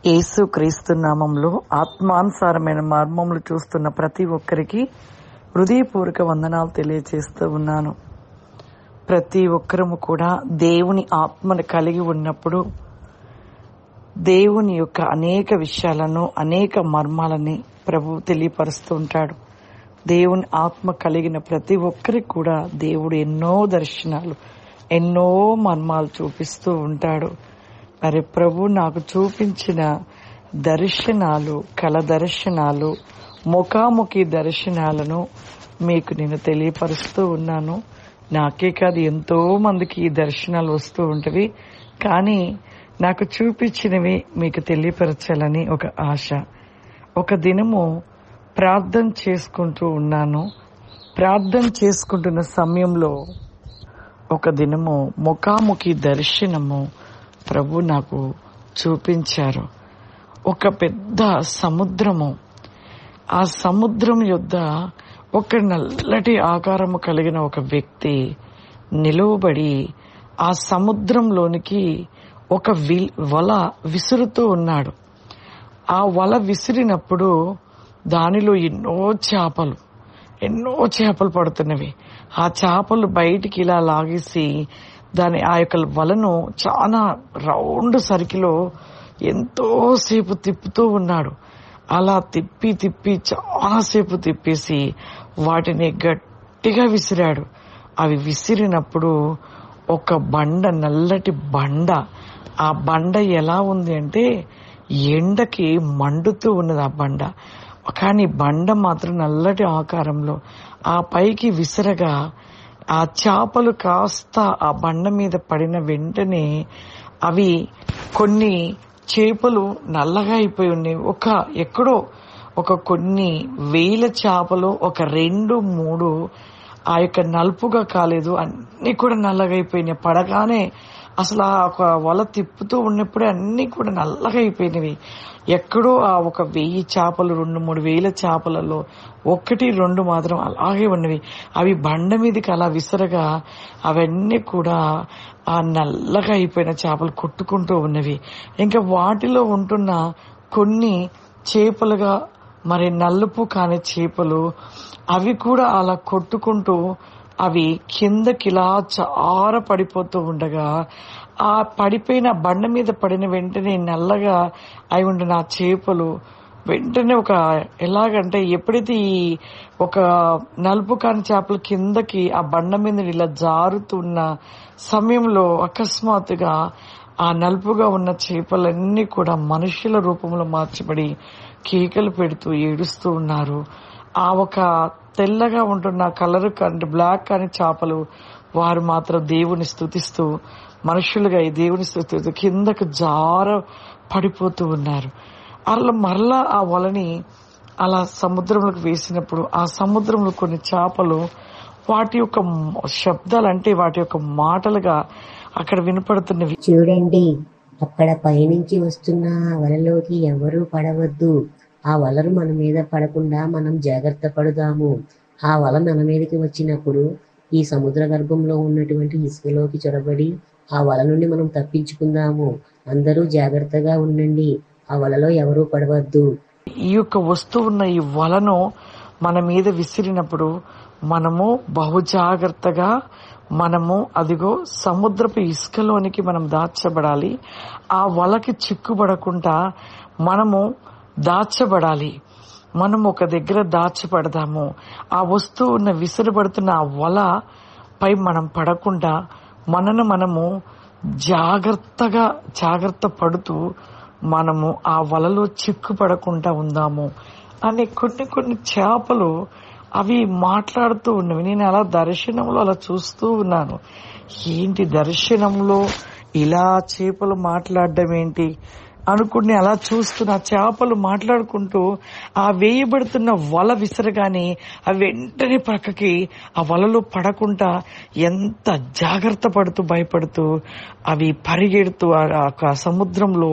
యేసు క్రీస్తు నామంలో ఆత్మానుసారమైన మర్మములు చూస్తున్న ప్రతి ఒక్కరికి హృదయపూర్వక వందనాలు తెలియజేస్తూ ఉన్నాను ప్రతి ఒక్కరము కూడా దేవుని ఆత్మను కలిగి ఉన్నప్పుడు దేవుని యొక్క అనేక విషయాలను అనేక మర్మాలని ప్రభు తెలియపరుస్తూ ఉంటాడు దేవుని ఆత్మ కలిగిన ప్రతి ఒక్కరికి కూడా దేవుడు ఎన్నో దర్శనాలు ఎన్నో మర్మాలు చూపిస్తూ ఉంటాడు మరి ప్రభు నాకు చూపించిన దర్శనాలు కల దర్శనాలు ముఖాముఖి దర్శనాలను మీకు నేను తెలియపరుస్తూ ఉన్నాను నాకే కాదు ఎంతో మందికి ఈ దర్శనాలు వస్తూ ఉంటవి కానీ నాకు చూపించినవి మీకు తెలియపరచాలని ఒక ఆశ ఒక దినము ప్రార్థన చేసుకుంటూ ఉన్నాను ప్రార్థన చేసుకుంటున్న సమయంలో ఒక దినము ముఖాముఖి దర్శనము ప్రభు నాకు చూపించారు ఒక పెద్ద సముద్రము ఆ సముద్రం యొద్ద ఒక నల్లటి ఆకారము కలిగిన ఒక వ్యక్తి నిలువబడి ఆ సముద్రంలోనికి ఒక వి- వల విసురుతూ ఉన్నాడు ఆ వల విసిరినప్పుడు దానిలో ఎన్నో చేపలు ఎన్నో చేపలు పడుతున్నవి ఆ చేపలు బయటికి ఇలా లాగేసి దాని ఆ యొక్క వలను చాలా రౌండ్ సర్కిలో ఎంతో సేపు తిప్పుతూ ఉన్నాడు అలా తిప్పి తిప్పి చాలాసేపు తిప్పేసి వాటిని గట్టిగా విసిరాడు అవి విసిరినప్పుడు ఒక బండ నల్లటి బండ ఆ బండ ఎలా ఉంది అంటే ఎండకి మండుతూ ఉన్నది ఆ బండ కానీ బండ మాత్రం నల్లటి ఆకారంలో ఆ పైకి విసరగా ఆ చేపలు కాస్త ఆ బండ మీద పడిన వెంటనే అవి కొన్ని చేపలు నల్లగా అయిపోయి ఉన్నాయి ఒక ఎక్కడో ఒక కొన్ని వేల చేపలు ఒక రెండు మూడు ఆ యొక్క నలుపుగా కాలేదు అన్ని కూడా నల్లగా అయిపోయినాయి పడగానే అసలు ఆ ఒక వల తిప్పుతూ ఉన్నప్పుడే అన్ని కూడా నల్లగా అయిపోయినవి ఎక్కడో ఆ ఒక వెయ్యి చేపలు రెండు మూడు వేల చేపలలో ఒకటి రెండు మాత్రం అలాగే ఉన్నవి అవి బండ మీదకి అలా విసరగా అవన్నీ కూడా ఆ నల్లగా అయిపోయిన చేపలు కొట్టుకుంటూ ఉన్నవి ఇంకా వాటిలో ఉంటున్న కొన్ని చేపలుగా మరి నలుపు కాని చేపలు అవి కూడా అలా కొట్టుకుంటూ అవి కిందకిలా చార పడిపోతూ ఉండగా ఆ పడిపోయిన బండ మీద పడిన వెంటనే నల్లగా అయి ఉండిన ఆ చేపలు వెంటనే ఒక ఎలాగంటే ఎప్పుడైతే ఈ ఒక నలుపు కాని చేపలు కిందకి ఆ బండ మీద ఇలా జారుతున్న సమయంలో అకస్మాత్తుగా ఆ నలుపుగా ఉన్న చేపలన్నీ కూడా మనుషుల రూపంలో మార్చబడి కేకలు పెడుతూ ఏడుస్తూ ఉన్నారు ఆ ఒక తెల్లగా ఉంటున్న కలర్ కంటే బ్లాక్ కాని చేపలు వారు మాత్రం దేవుని స్థుతిస్తూ మనుషులుగా ఈ దేవుని స్థుతిస్తూ కిందకు జార పడిపోతూ ఉన్నారు అలా మరలా ఆ వలని అలా సముద్రంలోకి వేసినప్పుడు ఆ సముద్రంలో కొన్ని చేపలు వాటి యొక్క శబ్దాలు అంటే వాటి యొక్క మాటలుగా అక్కడ వినపడుతున్నవి చూడండి అక్కడ పైనుంచి వస్తున్న ఆ వలలోకి ఎవరూ పడవద్దు ఆ వలలు మన మీద పడకుండా మనం జాగ్రత్త పడుదాము ఆ వల మన మీదకి వచ్చినప్పుడు ఈ సముద్ర గర్భంలో ఉన్నటువంటి ఇసుకలోకి చొరబడి ఆ వల నుండి మనం తప్పించుకుందాము అందరూ జాగ్రత్తగా ఉండండి ఆ వలలో ఎవరూ పడవద్దు ఈ యొక్క వస్తువున్న ఈ వలను మన మీద విసిరినప్పుడు మనము బహు జాగ్రత్తగా మనము అదిగో సముద్రపు ఇసుకలోనికి మనం దాచబడాలి ఆ వలకి చిక్కుబడకుండా మనము దాచబడాలి మనం ఒక దగ్గర దాచబడదాము ఆ వస్తువు ఉన్న విసిరబడుతున్న ఆ వల పై మనం పడకుండా మనను మనము జాగ్రత్తగా జాగ్రత్త పడుతూ మనము ఆ వలలో చిక్కుపడకుండా ఉందాము అనే కొన్ని కొన్ని చేపలు అవి మాట్లాడుతూ ఉన్నవి నేను అలా దర్శనంలో అలా చూస్తూ ఉన్నాను ఏంటి దర్శనంలో ఇలా చేపలు మాట్లాడడం ఏంటి అనుకుని అలా చూస్తున్న ఆ చేపలు మాట్లాడుకుంటూ ఆ వేయబడుతున్న వల విసరగానే అవి వెంటనే పక్కకి ఆ వలలో పడకుండా ఎంత జాగ్రత్త పడుతూ భయపడుతూ అవి పరిగెడుతూ ఆ ఆ యొక్క సముద్రంలో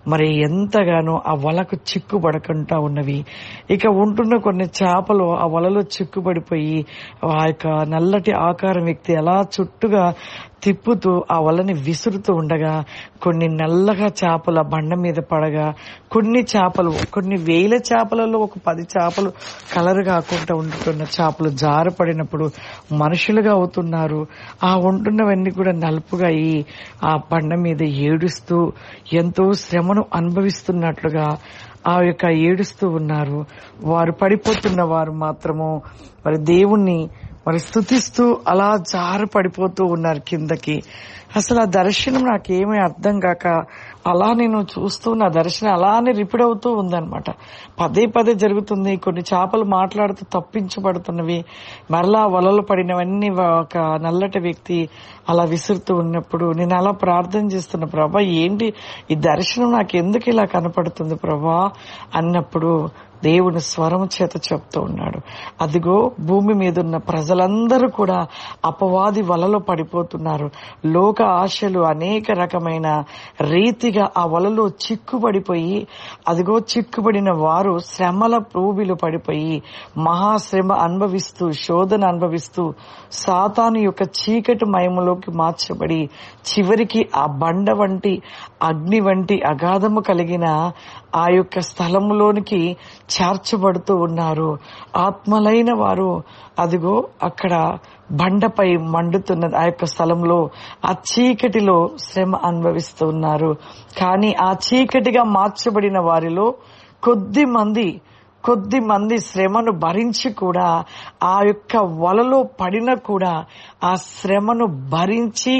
మరి ఎంతగానో ఆ వలకు చిక్కుబడకుండా ఉన్నవి ఇక ఉంటున్న కొన్ని చేపలు ఆ వలలో చిక్కుబడిపోయి ఆ యొక్క నల్లటి ఆకారం వ్యక్తి అలా చుట్టుగా తిప్పుతూ ఆ వలని విసురుతూ ఉండగా కొన్ని నల్లగా చేపలు ఆ బండ మీద పడగా కొన్ని చేపలు కొన్ని వేల చేపలలో ఒక పది చేపలు కలర్ కాకుండా ఉంటున్న చేపలు జారపడినప్పుడు మనుషులుగా అవుతున్నారు ఆ ఉంటున్నవన్నీ కూడా నలుపుగా అయ్యి ఆ బండ మీద ఏడుస్తూ ఎంతో శ్రమను అనుభవిస్తున్నట్లుగా ఆ యొక్క ఏడుస్తూ ఉన్నారు వారు పడిపోతున్న వారు మాత్రము మరి దేవుణ్ణి మరి స్థుతిస్తూ అలా జారు పడిపోతూ ఉన్నారు కిందకి అసలు ఆ దర్శనం నాకేమీ అర్థం కాక అలా నేను చూస్తూ నా దర్శనం అలానే రిపీట్ అవుతూ ఉందన్నమాట పదే పదే జరుగుతుంది కొన్ని చేపలు మాట్లాడుతూ తప్పించబడుతున్నవి మరలా వలలు పడినవన్నీ ఒక నల్లటి వ్యక్తి అలా విసురుతూ ఉన్నప్పుడు నేను అలా ప్రార్థన చేస్తున్న ప్రభా ఏంటి ఈ దర్శనం నాకు ఎందుకు ఇలా కనపడుతుంది ప్రభా అన్నప్పుడు దేవుని స్వరం చేత చెప్తూ ఉన్నాడు అదిగో భూమి మీద ఉన్న ప్రజలందరూ కూడా అపవాది వలలో పడిపోతున్నారు లోక ఆశలు అనేక రకమైన రీతిగా ఆ వలలో చిక్కుబడిపోయి అదిగో చిక్కుబడిన వారు శ్రమల పూబిలు పడిపోయి మహాశ్రమ అనుభవిస్తూ శోధన అనుభవిస్తూ సాతాను యొక్క చీకటి మయములోకి మార్చబడి చివరికి ఆ బండ వంటి అగ్ని వంటి అగాధము కలిగిన ఆ యొక్క స్థలములోనికి చేర్చబడుతూ ఉన్నారు ఆత్మలైన వారు అదిగో అక్కడ బండపై మండుతున్న ఆ యొక్క స్థలంలో ఆ చీకటిలో శ్రమ అనుభవిస్తూ ఉన్నారు కానీ ఆ చీకటిగా మార్చబడిన వారిలో కొద్ది మంది కొద్ది మంది శ్రమను భరించి కూడా ఆ యొక్క వలలో పడిన కూడా ఆ శ్రమను భరించి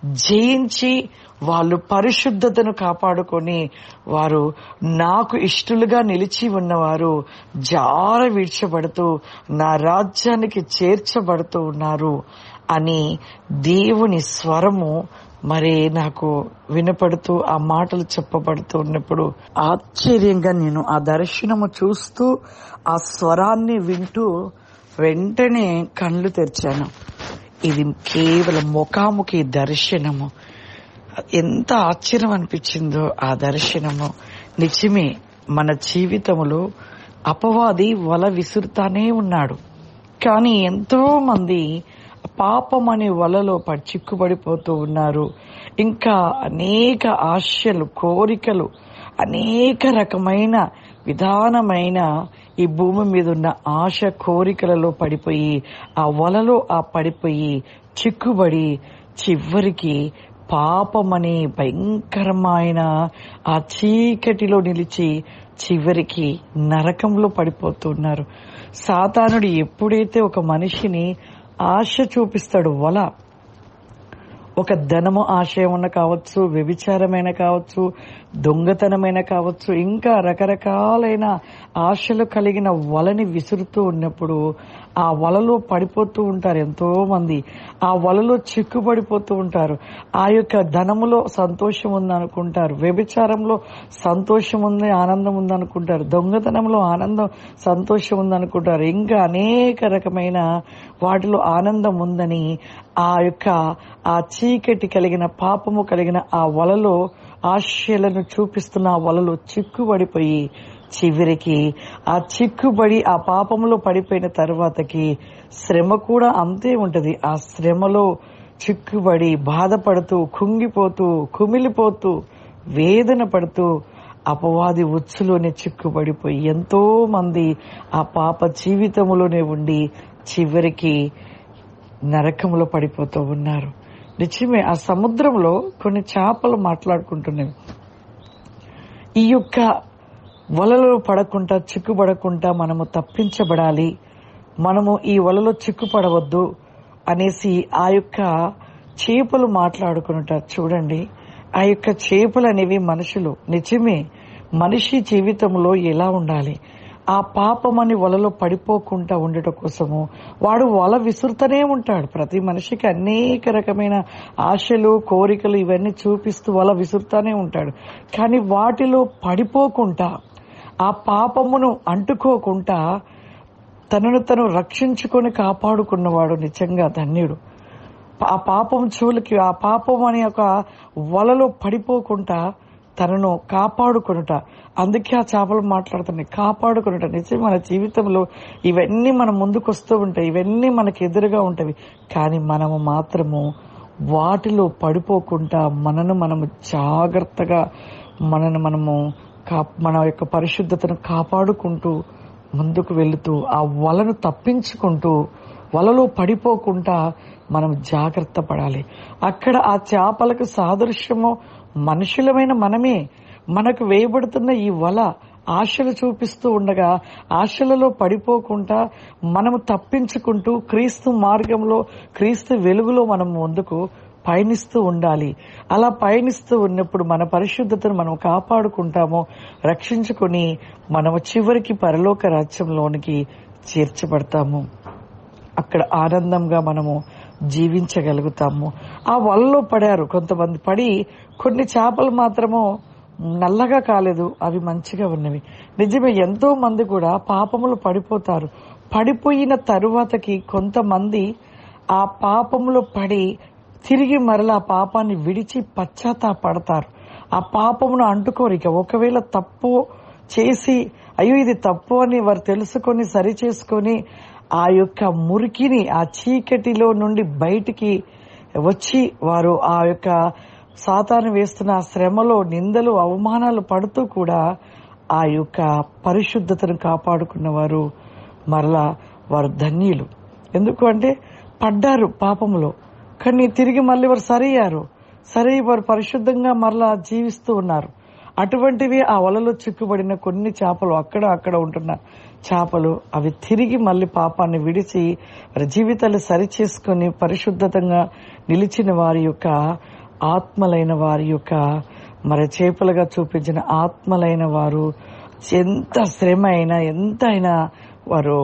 జయించి వాళ్ళు పరిశుద్ధతను కాపాడుకొని వారు నాకు ఇష్టలుగా నిలిచి ఉన్నవారు జార విడిచబడుతూ నా రాజ్యానికి చేర్చబడుతూ ఉన్నారు అని దేవుని స్వరము మరి నాకు వినపడుతూ ఆ మాటలు చెప్పబడుతూ ఉన్నప్పుడు ఆశ్చర్యంగా నేను ఆ దర్శనము చూస్తూ ఆ స్వరాన్ని వింటూ వెంటనే కళ్ళు తెరిచాను ఇది కేవలం ముఖాముఖి దర్శనము ఎంత ఆశ్చర్యం అనిపించిందో ఆ దర్శనము నిజమే మన జీవితంలో అపవాది వల విసురుతానే ఉన్నాడు కానీ ఎంతో మంది పాపం అనే వలలో పడి చిక్కుబడిపోతూ ఉన్నారు ఇంకా అనేక ఆశలు కోరికలు అనేక రకమైన విధానమైన ఈ భూమి మీద ఉన్న ఆశ కోరికలలో పడిపోయి ఆ వలలో ఆ పడిపోయి చిక్కుబడి చివరికి పాపమనే భయంకరమైన ఆ చీకటిలో నిలిచి చివరికి నరకంలో పడిపోతున్నారు సాతానుడు ఎప్పుడైతే ఒక మనిషిని ఆశ చూపిస్తాడు వల ఒక ధనము ఆశయమున్న కావచ్చు వ్యభిచారమైన కావచ్చు దొంగతనమైన కావచ్చు ఇంకా రకరకాలైన ఆశలు కలిగిన వలని విసురుతూ ఉన్నప్పుడు ఆ వలలో పడిపోతూ ఉంటారు ఎంతో మంది ఆ వలలో చిక్కుపడిపోతూ ఉంటారు ఆ యొక్క ధనములో సంతోషం ఉందనుకుంటారు వ్యభిచారంలో సంతోషం ఉంది ఆనందం ఉందనుకుంటారు దొంగతనంలో ఆనందం సంతోషం ఉందనుకుంటారు ఇంకా అనేక రకమైన వాటిలో ఆనందం ఉందని ఆ యొక్క ఆ చీకటి కలిగిన పాపము కలిగిన ఆ వలలో ఆశయాలను చూపిస్తున్న ఆ వలలో చిక్కుబడిపోయి చివరికి ఆ చిక్కుబడి ఆ పాపంలో పడిపోయిన తర్వాతకి శ్రమ కూడా అంతే ఉంటది ఆ శ్రమలో చిక్కుబడి బాధపడుతూ కుంగిపోతూ కుమిలిపోతూ వేదన పడుతూ అపవాది ఉచ్చులోనే చిక్కుబడిపోయి ఎంతో మంది ఆ పాప జీవితంలోనే ఉండి చివరికి నరకంలో పడిపోతూ ఉన్నారు నిజమే ఆ సముద్రంలో కొన్ని చేపలు మాట్లాడుకుంటున్నవి ఈ యొక్క వలలో పడకుండా చిక్కుపడకుండా మనము తప్పించబడాలి మనము ఈ వలలో చిక్కుపడవద్దు అనేసి ఆ యొక్క చేపలు మాట్లాడుకుంటారు చూడండి ఆ యొక్క చేపలు అనేవి మనుషులు నిజమే మనిషి జీవితంలో ఎలా ఉండాలి ఆ పాపమని వలలో పడిపోకుండా ఉండటం కోసము వాడు వల విసురుతూనే ఉంటాడు ప్రతి మనిషికి అనేక రకమైన ఆశలు కోరికలు ఇవన్నీ చూపిస్తూ వల విసురుతూనే ఉంటాడు కానీ వాటిలో పడిపోకుండా ఆ పాపమును అంటుకోకుండా తనను తను రక్షించుకొని కాపాడుకున్నవాడు నిజంగా ధన్యుడు ఆ పాపం చూలకి ఆ పాపం అనే ఒక వలలో పడిపోకుండా తనను కాపాడుకొనుట అందుకే ఆ చేపలు మాట్లాడుతున్నాయి కాపాడుకొనుట నిజం మన జీవితంలో ఇవన్నీ మన ముందుకు వస్తూ ఉంటాయి ఇవన్నీ మనకు ఎదురుగా ఉంటవి కానీ మనము మాత్రము వాటిలో పడిపోకుండా మనను మనము జాగ్రత్తగా మనను మనము కా- మన యొక్క పరిశుద్ధతను కాపాడుకుంటూ ముందుకు వెళుతూ ఆ వలను తప్పించుకుంటూ వలలో పడిపోకుండా మనం జాగ్రత్త పడాలి అక్కడ ఆ చేపలకు సాదృశ్యము మనుషులమైన మనమే మనకు వేయబడుతున్న ఈ వల ఆశలు చూపిస్తూ ఉండగా ఆశలలో పడిపోకుండా మనము తప్పించుకుంటూ క్రీస్తు మార్గంలో క్రీస్తు వెలుగులో మనం ముందుకు పయనిస్తూ ఉండాలి అలా పయనిస్తూ ఉన్నప్పుడు మన పరిశుద్ధతను మనం కాపాడుకుంటాము రక్షించుకొని మనము చివరికి పరలోక రాజ్యంలోనికి చేర్చబడతాము అక్కడ ఆనందంగా మనము జీవించగలుగుతాము ఆ వలలో పడారు కొంతమంది పడి కొన్ని చేపలు మాత్రము నల్లగా కాలేదు అవి మంచిగా ఉన్నవి నిజమే ఎంతో మంది కూడా పాపములు పడిపోతారు పడిపోయిన తరువాతకి కొంతమంది ఆ పాపములో పడి తిరిగి మరలా ఆ పాపాన్ని విడిచి పశ్చాత్తాపడతారు ఆ పాపమును అంటుకోరిక ఒకవేళ తప్పు చేసి అయ్యో ఇది తప్పు అని వారు తెలుసుకొని సరి చేసుకొని ఆ యొక్క మురికిని ఆ చీకటిలో నుండి బయటికి వచ్చి వారు ఆ యొక్క సాతాను వేస్తున్న ఆ శ్రమలో నిందలు అవమానాలు పడుతూ కూడా ఆ యొక్క పరిశుద్ధతను కాపాడుకున్న వారు మరలా వారు ధన్యులు ఎందుకు అంటే పడ్డారు పాపములో కానీ తిరిగి మళ్ళీ వారు సరయ్యారు సరే వారు పరిశుద్ధంగా మరలా జీవిస్తూ ఉన్నారు అటువంటివి ఆ వలలో చిక్కుబడిన కొన్ని చేపలు అక్కడ అక్కడ ఉంటున్న చేపలు అవి తిరిగి మళ్ళీ పాపాన్ని విడిచి వారి జీవితాలు సరిచేసుకొని పరిశుద్ధతంగా నిలిచిన వారి యొక్క ఆత్మలైన వారి యొక్క మరి చేపలుగా చూపించిన ఆత్మలైన వారు ఎంత శ్రమ అయినా ఎంత అయినా వారు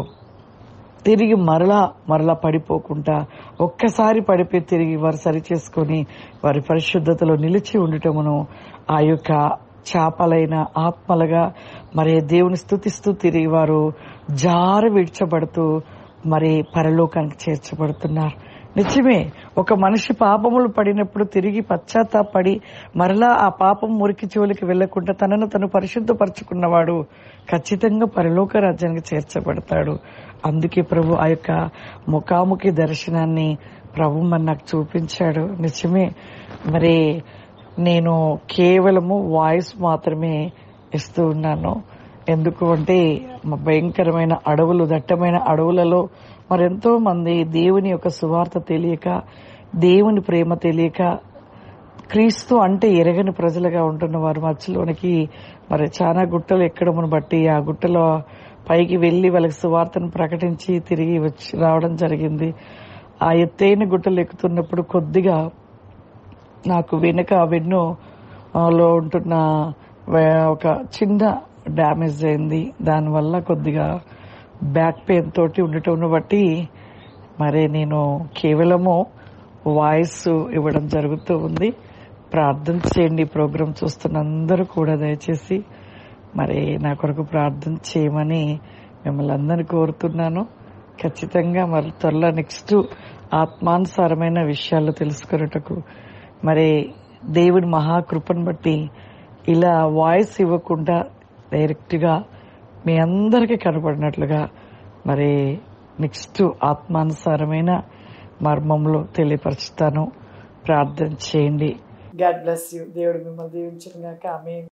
తిరిగి మరలా మరలా పడిపోకుండా ఒక్కసారి పడిపోయి తిరిగి వారు సరి చేసుకొని వారి పరిశుద్ధతలో నిలిచి ఉండటమును ఆ యొక్క చేపలైన ఆత్మలుగా మరి దేవుని స్థుతిస్తూ తిరిగి వారు జారు విడ్చబడుతూ మరి పరలోకానికి చేర్చబడుతున్నారు నిజమే ఒక మనిషి పాపములు పడినప్పుడు తిరిగి పశ్చాత్తాపడి మరలా ఆ పాపం మురికి చెవులకి వెళ్లకుండా తనను తను పరిశుద్ధపరచుకున్నవాడు ఖచ్చితంగా పరలోక రాజ్యానికి చేర్చబడతాడు అందుకే ప్రభు ఆ యొక్క ముఖాముఖి దర్శనాన్ని ప్రభు మరి నాకు చూపించాడు నిజమే మరి నేను కేవలము వాయిస్ మాత్రమే ఇస్తూ ఉన్నాను ఎందుకు అంటే మా భయంకరమైన అడవులు దట్టమైన అడవులలో మరెంతో మంది దేవుని యొక్క సువార్త తెలియక దేవుని ప్రేమ తెలియక క్రీస్తు అంటే ఎరగని ప్రజలుగా ఉంటున్న వారి మధ్యలోనికి మరి చాలా గుట్టలు ఎక్కడమును బట్టి ఆ గుట్టలో పైకి వెళ్లి వాళ్ళకి సువార్తను ప్రకటించి తిరిగి వచ్చి రావడం జరిగింది ఆ ఎత్తైన గుట్టలు ఎక్కుతున్నప్పుడు కొద్దిగా నాకు వెనుక వెన్ను ఆ, లో ఉంటున్న వే- ఒక చిన్న డ్యామేజ్ అయింది దానివల్ల కొద్దిగా బ్యాక్ పెయిన్ తోటి ఉండటం బట్టి మరి నేను కేవలము వాయిస్ ఇవ్వడం జరుగుతూ ఉంది ప్రార్థన చేయండి ఈ ప్రోగ్రాం చూస్తున్న అందరూ కూడా దయచేసి మరి నా కొరకు ప్రార్థన చేయమని మిమ్మల్ని అందరిని కోరుతున్నాను ఖచ్చితంగా మరి త్వరలో నెక్స్ట్ ఆత్మానుసారమైన విషయాలు తెలుసుకున్నటకు మరి దేవుని మహాకృపను బట్టి ఇలా వాయిస్ ఇవ్వకుండా డైరెక్ట్ గా మీ అందరికీ కనపడినట్లుగా మరి నెక్స్ట్ ఆత్మానుసారమైన మర్మంలో తెలియపరుచుతాను ప్రార్థన చేయండి గాడ్ బ్లెస్ యూ దేవుడు మిమ్మల్ని దీవించిన గాక ఆమె